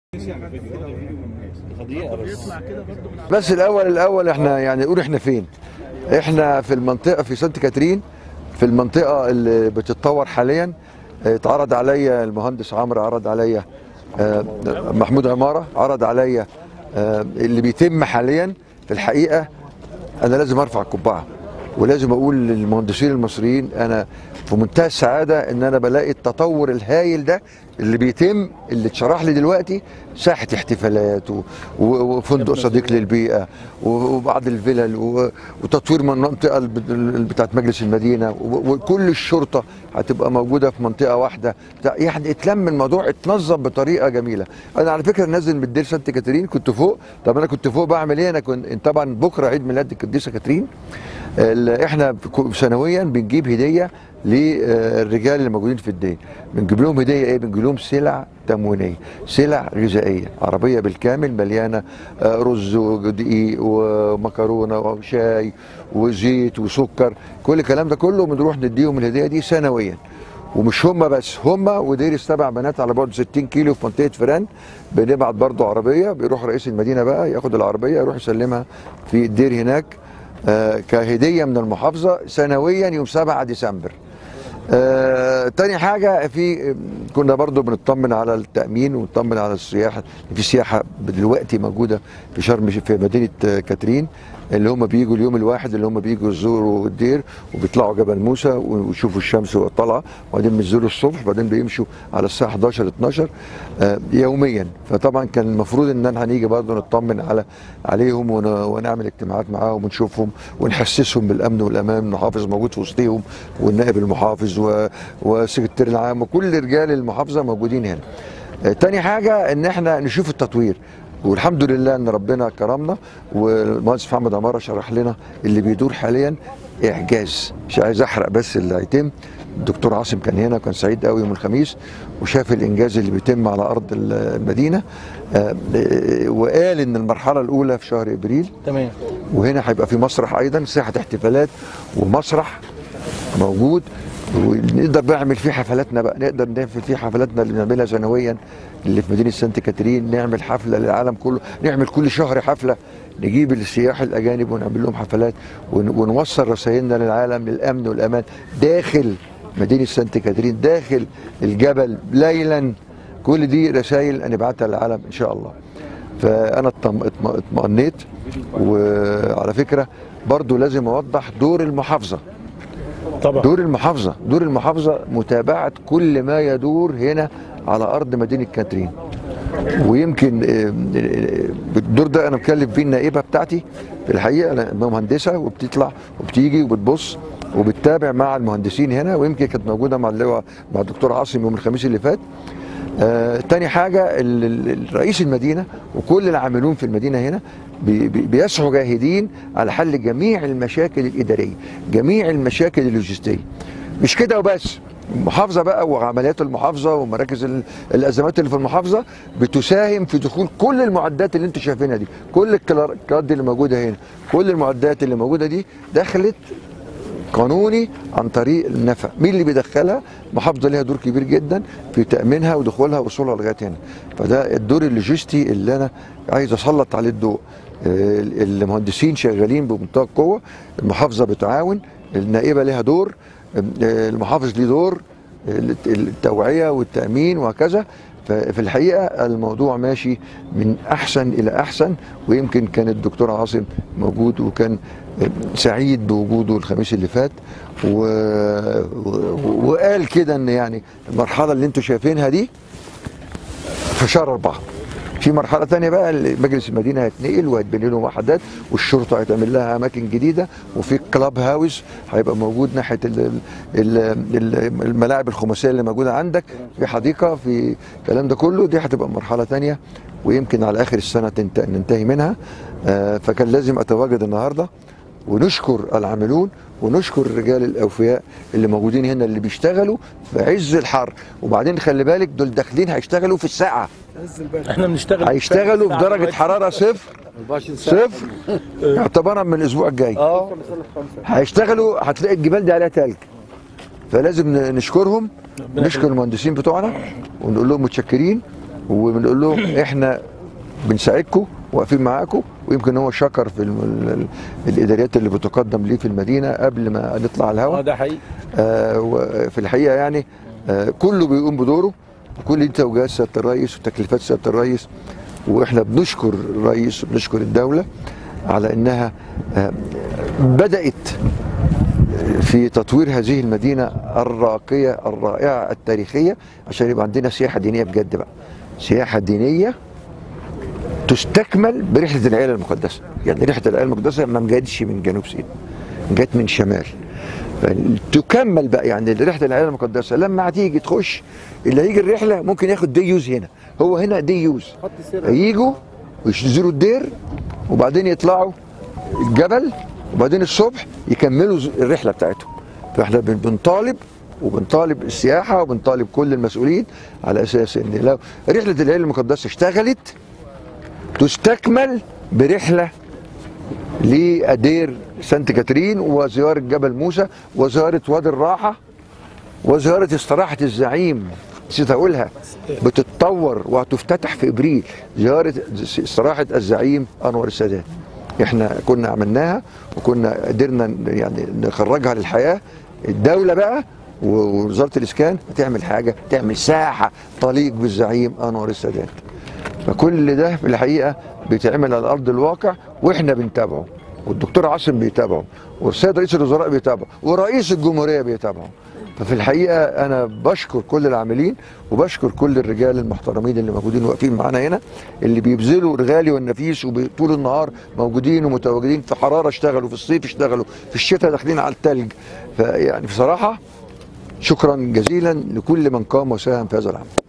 بس الاول الاول احنا يعني نقول احنا فين احنا في المنطقه في سانت كاترين في المنطقه اللي بتتطور حاليا اه، اتعرض عليا المهندس عمرو عرض عليا اه، محمود عماره عرض عليا اه، اللي بيتم حاليا في الحقيقه انا لازم ارفع القبعه ولازم اقول للمهندسين المصريين انا في منتهى السعاده ان انا بلاقي التطور الهائل ده اللي بيتم اللي اتشرح لي دلوقتي ساحه احتفالات و- و- وفندق صديق للبيئه و- وبعض الفلل و- وتطوير من المنطقه الب- بتاعت مجلس المدينه و- وكل الشرطه هتبقى موجوده في منطقه واحده بتاع- يعني اتلم الموضوع اتنظم بطريقه جميله انا على فكره نازل من الدير سانت كاترين كنت فوق طب انا كنت فوق بعمل ايه انا كنت طبعا بكره عيد ميلاد القديسه كاترين ال- احنا كو- سنويا بنجيب هديه للرجال اللي موجودين في الدين بنجيب لهم هديه ايه بنجيب لهم سلع تموينيه سلع غذائيه عربيه بالكامل مليانه آه، رز ودقيق ومكرونه وشاي وزيت وسكر كل الكلام ده كله بنروح نديهم الهديه دي سنويا ومش هم بس هم ودير السبع بنات على بعد 60 كيلو في منطقه فران بنبعت برضو عربيه بيروح رئيس المدينه بقى ياخد العربيه يروح يسلمها في الدير هناك آه، كهديه من المحافظه سنويا يوم 7 ديسمبر. آه، تاني حاجة في كنا برضو بنطمن على التأمين ونطمن على السياحة في سياحة دلوقتي موجودة في شرم في مدينة آه، كاترين اللي هم بيجوا اليوم الواحد اللي هم بيجوا يزوروا الدير وبيطلعوا جبل موسى ويشوفوا الشمس وهي طالعة وبعدين بينزلوا الصبح وبعدين بيمشوا على الساعة 11 12 آه، يوميا فطبعا كان المفروض ان احنا هنيجي برضو نطمن على عليهم ون- ونعمل اجتماعات معاهم ونشوفهم ونحسسهم بالامن والامان المحافظ موجود في وسطهم والنائب المحافظ و- والسكرتير العام وكل رجال المحافظه موجودين هنا. آه، تاني حاجه ان احنا نشوف التطوير والحمد لله ان ربنا كرمنا والمهندس محمد عماره شرح لنا اللي بيدور حاليا اعجاز مش عايز احرق بس اللي هيتم الدكتور عاصم كان هنا كان سعيد قوي يوم الخميس وشاف الانجاز اللي بيتم على ارض المدينه آه، آه، وقال ان المرحله الاولى في شهر ابريل تمام وهنا هيبقى في مسرح ايضا ساحه احتفالات ومسرح موجود ونقدر نعمل فيه حفلاتنا بقى نقدر نعمل فيه حفلاتنا اللي بنعملها سنويا اللي في مدينه سانت كاترين نعمل حفله للعالم كله نعمل كل شهر حفله نجيب السياح الاجانب ونعمل لهم حفلات ون- ونوصل رسائلنا للعالم للامن والامان داخل مدينه سانت كاترين داخل الجبل ليلا كل دي رسائل نبعتها للعالم ان شاء الله فانا اطم- اطم- اطمئنيت وعلى فكره برضو لازم اوضح دور المحافظه طبعا دور المحافظه دور المحافظه متابعه كل ما يدور هنا على ارض مدينه كاترين ويمكن آه، آه، الدور ده انا مكلف بيه النائبه بتاعتي في الحقيقه انا مهندسه وبتطلع وبتيجي وبتبص وبتتابع مع المهندسين هنا ويمكن كانت موجوده مع اللواء مع الدكتور عاصم يوم الخميس اللي فات آه، تاني حاجة ال- ال- رئيس المدينة وكل العاملون في المدينة هنا بي- بي- بيسعوا جاهدين على حل جميع المشاكل الإدارية جميع المشاكل اللوجستية مش كده وبس المحافظة بقى وعمليات المحافظة ومراكز ال- الأزمات اللي في المحافظة بتساهم في دخول كل المعدات اللي انتم شايفينها دي كل الكلار- الكلارات دي اللي موجودة هنا كل المعدات اللي موجودة دي دخلت قانوني عن طريق النفق مين اللي بيدخلها محافظه ليها دور كبير جدا في تامينها ودخولها ووصولها لغايه هنا فده الدور اللوجستي اللي انا عايز اسلط عليه الضوء آه، المهندسين شغالين بمنتهى القوه المحافظه بتعاون النائبه لها دور آه، المحافظ ليه دور الت- التوعيه والتامين وهكذا ففي الحقيقه الموضوع ماشي من احسن الى احسن ويمكن كان الدكتور عاصم موجود وكان سعيد بوجوده الخميس اللي فات و... و... وقال كده ان يعني المرحله اللي انتم شايفينها دي في شهر أربعة في مرحلة تانية بقى اللي مجلس المدينة هيتنقل وهيتبني لهم وحدات والشرطة هيتعمل لها أماكن جديدة وفي كلاب هاوس هيبقى موجود ناحية ال- ال- ال- الملاعب الخماسية اللي موجودة عندك في حديقة في الكلام ده كله دي هتبقى مرحلة تانية ويمكن على آخر السنة تنت- ننتهي منها آه، فكان لازم أتواجد النهاردة ونشكر العاملون ونشكر الرجال الاوفياء اللي موجودين هنا اللي بيشتغلوا في عز الحر وبعدين خلي بالك دول داخلين هيشتغلوا في الساعه احنا بنشتغل هيشتغلوا في درجه حراره صفر صفر اعتبارا من الاسبوع الجاي اه هيشتغلوا هتلاقي الجبال دي عليها تلج فلازم ن- نشكرهم نشكر المهندسين بتوعنا ونقول لهم متشكرين وبنقول لهم احنا بنساعدكم واقفين معاكم ويمكن هو شكر في الم- ال- ال- الاداريات اللي بتقدم ليه في المدينه قبل ما نطلع على اه الهواء ده حقيقي آه وفي الحقيقه يعني آه كله بيقوم بدوره وكل دي توجيهات سياده الرئيس وتكليفات سياده الرئيس واحنا بنشكر الرئيس وبنشكر الدوله على انها آه بدات في تطوير هذه المدينه الراقيه الرائعه التاريخيه عشان يبقى عندنا سياحه دينيه بجد بقى سياحه دينيه تستكمل برحله العيله المقدسه يعني رحله العيله المقدسه ما جاتش من جنوب سيناء جت من شمال تكمل بقى يعني رحله العيله المقدسه لما هتيجي تخش اللي هيجي الرحله ممكن ياخد دي يوز هنا هو هنا دي يوز خط سر يجوا وينزلوا الدير وبعدين يطلعوا الجبل وبعدين الصبح يكملوا ز- الرحله بتاعتهم فاحنا بن- بنطالب وبنطالب السياحه وبنطالب كل المسؤولين على اساس ان لو رحله العيله المقدسه اشتغلت تستكمل برحله لأدير سانت كاترين وزيارة جبل موسى وزيارة وادي الراحة وزيارة استراحة الزعيم نسيت أقولها بتتطور وهتفتتح في إبريل زيارة استراحة الزعيم أنور السادات احنا كنا عملناها وكنا قدرنا يعني نخرجها للحياة الدولة بقى ووزارة الإسكان هتعمل حاجة تعمل ساحة تليق بالزعيم أنور السادات فكل ده في الحقيقه بيتعمل على ارض الواقع واحنا بنتابعه والدكتور عاصم بيتابعه والسيد رئيس الوزراء بيتابعه ورئيس الجمهوريه بيتابعه ففي الحقيقه انا بشكر كل العاملين وبشكر كل الرجال المحترمين اللي موجودين واقفين معانا هنا اللي بيبذلوا الغالي والنفيس وطول النهار موجودين ومتواجدين في حراره اشتغلوا في الصيف اشتغلوا في الشتاء داخلين على الثلج فيعني بصراحه شكرا جزيلا لكل من قام وساهم في هذا العمل